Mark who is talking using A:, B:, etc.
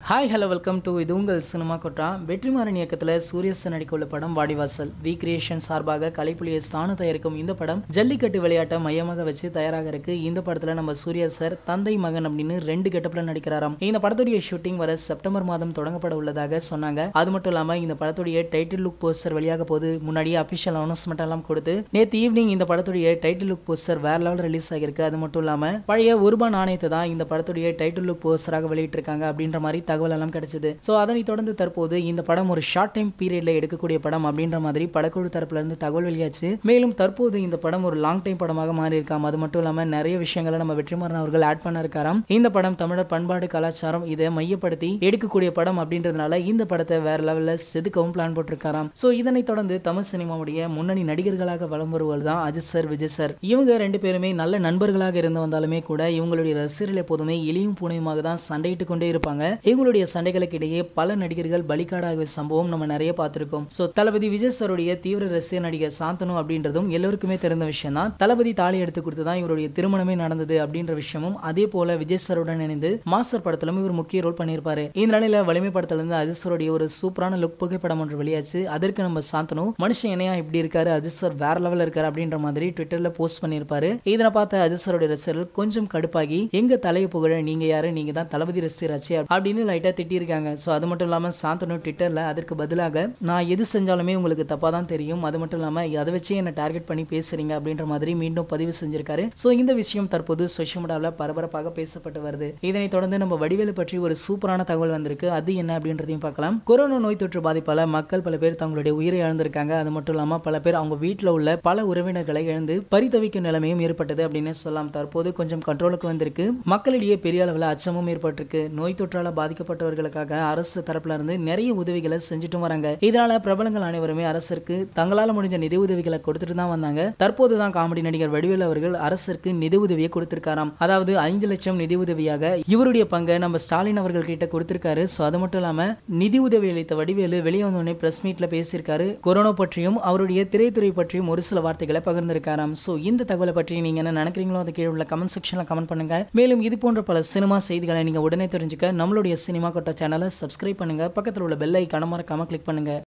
A: hi hello welcome to இது உங்கள் cinema கொட்டா வெற்றிமாறன் இயக்கத்தில் சூரியசன் நடிக்க உள்ள படம் வாடிவாசல் வி கிரியேஷன் சார்பாக கலைப்புலியை ஸ்தானு தயாரிக்கும் இந்த படம் ஜல்லிக்கட்டு விளையாட்டை மையமாக வச்சு தயாராக இருக்கு இந்த படத்தில் நம்ம சூர்யா சார் தந்தை மகன் அப்படின்னு ரெண்டு கெட்டப்பில் நடிக்கிறாராம் இந்த படத்துடைய ஷூட்டிங் வர செப்டம்பர் மாதம் தொடங்கப்பட உள்ளதாக சொன்னாங்க அது மட்டும் இல்லாமல் இந்த படத்துடைய டைட்டில் லுக் போஸ்டர் வெளியாக போது முன்னாடியே அஃபிஷியல் அனௌன்ஸ்மெண்ட் எல்லாம் கொடுத்து நேற்று ஈவினிங் இந்த படத்துடைய டைட்டில் லுக் போஸ்டர் வேற லெவல் ரிலீஸ் ஆகிருக்கு அது மட்டும் இல்லாமல் பழைய ஒரு நாணயத்தை தான் இந்த படத்துடைய டைட்டில் லுக் போஸ்டராக வெளியிட்டிருக்காங்க அப்படின்ற மாதிரி தகவல் எல்லாம் கிடைச்சது ஸோ அதனைத் தொடர்ந்து தற்போது இந்த படம் ஒரு ஷார்ட் டைம் பீரியட்ல எடுக்கக்கூடிய படம் அப்படின்ற மாதிரி படக்குழு தரப்புல இருந்து தகவல் வெளியாச்சு மேலும் தற்போது இந்த படம் ஒரு லாங் டைம் படமாக மாறி இருக்காம் அது மட்டும் இல்லாம நிறைய விஷயங்களை நம்ம வெற்றிமாறன் அவர்கள் ஆட் பண்ண இருக்காராம் இந்த படம் தமிழர் பண்பாடு கலாச்சாரம் இதை மையப்படுத்தி எடுக்கக்கூடிய படம் அப்படின்றதுனால இந்த படத்தை வேற லெவல்ல செதுக்கவும் பிளான் போட்டிருக்காராம் ஸோ இதனைத் தொடர்ந்து தமிழ் சினிமாவுடைய முன்னணி நடிகர்களாக வலம் வருவது தான் அஜித் சார் விஜய் சார் இவங்க ரெண்டு பேருமே நல்ல நண்பர்களாக இருந்து வந்தாலுமே கூட இவங்களுடைய ரசிகர்கள் எப்போதுமே எளியும் பூனையுமாக தான் சண்டையிட்டு கொண்டே இருப்பாங்க இவங்களுடைய சண்டைகளுக்கு இடையே பல நடிகர்கள் பலிகாடாக சம்பவம் நம்ம நிறைய பார்த்திருக்கோம் ஸோ தளபதி விஜய் சாருடைய தீவிர ரசிகர் நடிகர் சாந்தனு அப்படின்றதும் எல்லோருக்குமே தெரிந்த விஷயம் தான் தளபதி தாலி எடுத்து கொடுத்து தான் இவருடைய திருமணமே நடந்தது அப்படின்ற விஷயமும் அதே போல விஜய் சாருடன் இணைந்து மாஸ்டர் படத்திலும் இவர் முக்கிய ரோல் பண்ணியிருப்பாரு இந்த நிலையில வலிமை படத்துல இருந்து அஜித் சாருடைய ஒரு சூப்பரான லுக் புகைப்படம் ஒன்று வெளியாச்சு அதற்கு நம்ம சாந்தனு மனுஷன் என்னையா இப்படி இருக்காரு அஜித் சார் வேற லெவலில் இருக்காரு அப்படின்ற மாதிரி ட்விட்டர்ல போஸ்ட் பண்ணியிருப்பாரு இதனை பார்த்த அஜித் சாருடைய ரசிகர்கள் கொஞ்சம் கடுப்பாகி எங்க தலையை புகழ நீங்க யாரு நீங்க தான் தளபதி ரசிகராச்சு அப்படின்னு லைட்டா திட்டியிருக்காங்க ஸோ அது மட்டும் இல்லாம சாந்தனு ட்விட்டர்ல அதற்கு பதிலாக நான் எது செஞ்சாலுமே உங்களுக்கு தப்பா தான் தெரியும் அது மட்டும் இல்லாம அதை வச்சு என்ன டார்கெட் பண்ணி பேசுறீங்க அப்படின்ற மாதிரி மீண்டும் பதிவு செஞ்சிருக்காரு ஸோ இந்த விஷயம் தற்போது சோஷியல் மீடியாவில் பரபரப்பாக பேசப்பட்டு வருது இதனைத் தொடர்ந்து நம்ம வடிவேலு பற்றி ஒரு சூப்பரான தகவல் வந்திருக்கு அது என்ன அப்படின்றதையும் பார்க்கலாம் கொரோனா நோய் தொற்று பாதிப்பால மக்கள் பல பேர் தங்களுடைய உயிரை இழந்திருக்காங்க அது மட்டும் இல்லாம பல பேர் அவங்க வீட்டில் உள்ள பல உறவினர்களை இழந்து பரிதவிக்கும் நிலைமையும் ஏற்பட்டது அப்படின்னு சொல்லலாம் தற்போது கொஞ்சம் கண்ட்ரோலுக்கு வந்திருக்கு மக்களிடையே பெரிய அளவில் அச்சமும் ஏற்பட்டிருக்கு நோய் தொற்றால பாதிக்கப்பட்டவர்களுக்காக அரசு தரப்புல இருந்து நிறைய உதவிகளை செஞ்சுட்டும் வராங்க இதனால பிரபலங்கள் அனைவருமே அரசிற்கு தங்களால முடிஞ்ச நிதி உதவிகளை கொடுத்துட்டு தான் வந்தாங்க தற்போது தான் காமெடி நடிகர் வடிவேலு அவர்கள் அரசிற்கு நிதி உதவியை கொடுத்திருக்காராம் அதாவது ஐந்து லட்சம் நிதி உதவியாக இவருடைய பங்கை நம்ம ஸ்டாலின் அவர்கள் கிட்ட கொடுத்திருக்காரு ஸோ அது மட்டும் இல்லாம நிதி உதவி அளித்த வடிவேலு வெளியே வந்தோடனே பிரஸ் மீட்ல பேசியிருக்காரு கொரோனா பற்றியும் அவருடைய திரைத்துறை பற்றியும் ஒரு சில வார்த்தைகளை பகிர்ந்திருக்காராம் ஸோ இந்த தகவலை பற்றி நீங்க என்ன நினைக்கிறீங்களோ அது கீழே உள்ள கமெண்ட் செக்ஷன்ல கமெண்ட் பண்ணுங்க மேலும் இது போன்ற பல சினிமா செய்திகளை நீங்க உடனே தெரிஞ்சுக்க நம்மளுடைய சினிமா கொட்ட சேனலை சப்ஸ்கிரைப் பண்ணுங்க பக்கத்தில் உள்ள பெல் ஐக்கான மறக்காம கிளிக் பண்ணுங்க